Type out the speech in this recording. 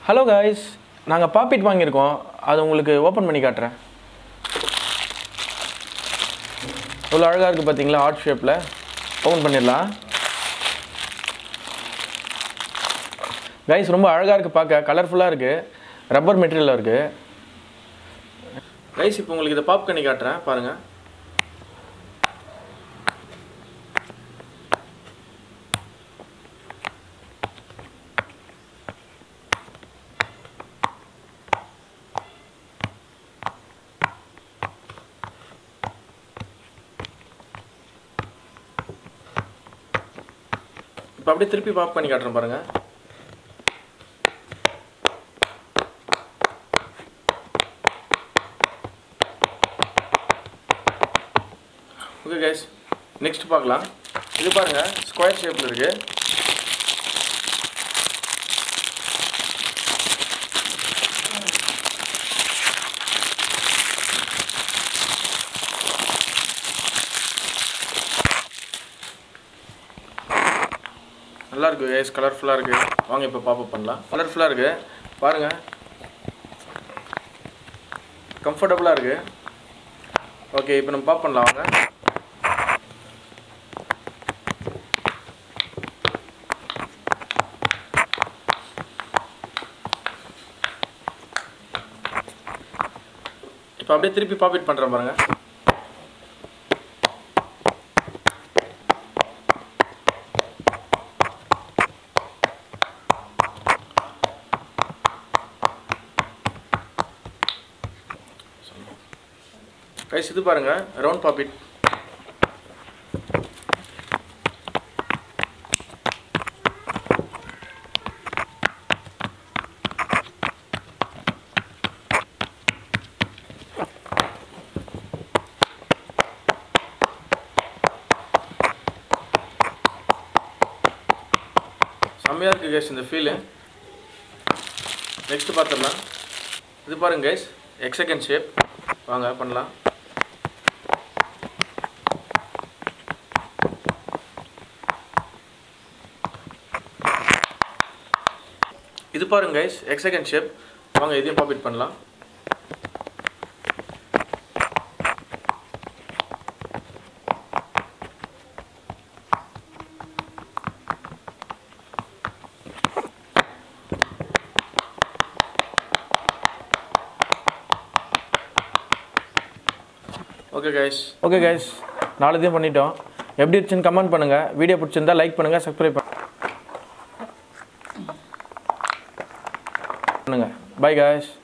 hello guys நாங்கள் பாப்பிட் வாங்கியிருக்கோம் அது உங்களுக்கு ஓப்பன் பண்ணி காட்டுறேன் இவ்வளோ அழகாக இருக்குது பார்த்தீங்களா ஆர்ட் ஷேப்பில் ஓப்பன் பண்ணிடலாம் கைஸ் ரொம்ப அழகாக இருக்குது பார்க்க கலர்ஃபுல்லாக இருக்குது ரப்பர் மெட்டீரியலில் இருக்குது கைஸ் இப்போ உங்களுக்கு இதை பாப் பண்ணி காட்டுறேன் பாருங்கள் இப்போ அப்படியே திருப்பி பாப் பண்ணி காட்டுறேன் பாருங்க ஓகே கைஸ் நெக்ஸ்ட் பார்க்கலாம் இது பாருங்க ஸ்கொயர் ஷேப்பில் இருக்கு நல்லா இருக்கு கைஸ் கலர்ஃபுல்லாக இருக்கு வாங்க இப்போ பாப்பப் பண்ணலாம் கலர்ஃபுல்லாக இருக்கு பாருங்க கம்ஃபர்டபுளாக இருக்கு ஓகே இப்போ நம்ம பாப் பண்ணலாம் வாங்க இப்போ அப்படியே திருப்பி பாப்பிட் பண்ணுறேன் பாருங்க கைஸ் இது பாருங்க ரவுண்ட் பாப்பிட் செம்மையாக இருக்குது கைஸ் இந்த ஃபீலு நெக்ஸ்ட் பார்த்துடலாம் இது பாருங்க கைஸ் எக்ஸகன் ஷேப் வாங்க பண்ணலாம் இது பாருங்க கைஸ் எக்ஸகன் ஷேப் வாங்க இதையும் பாப்பிட் பண்ணலாம் ஓகே கைஸ் ஓகே கைஸ் நாலுத்தையும் பண்ணிட்டோம் எப்படி இருந்துச்சுன்னு கமெண்ட் பண்ணுங்கள் வீடியோ பிடிச்சிருந்தா லைக் பண்ணுங்கள் சப்ஸ்கிரைப் பண்ணுங்கள் பை guys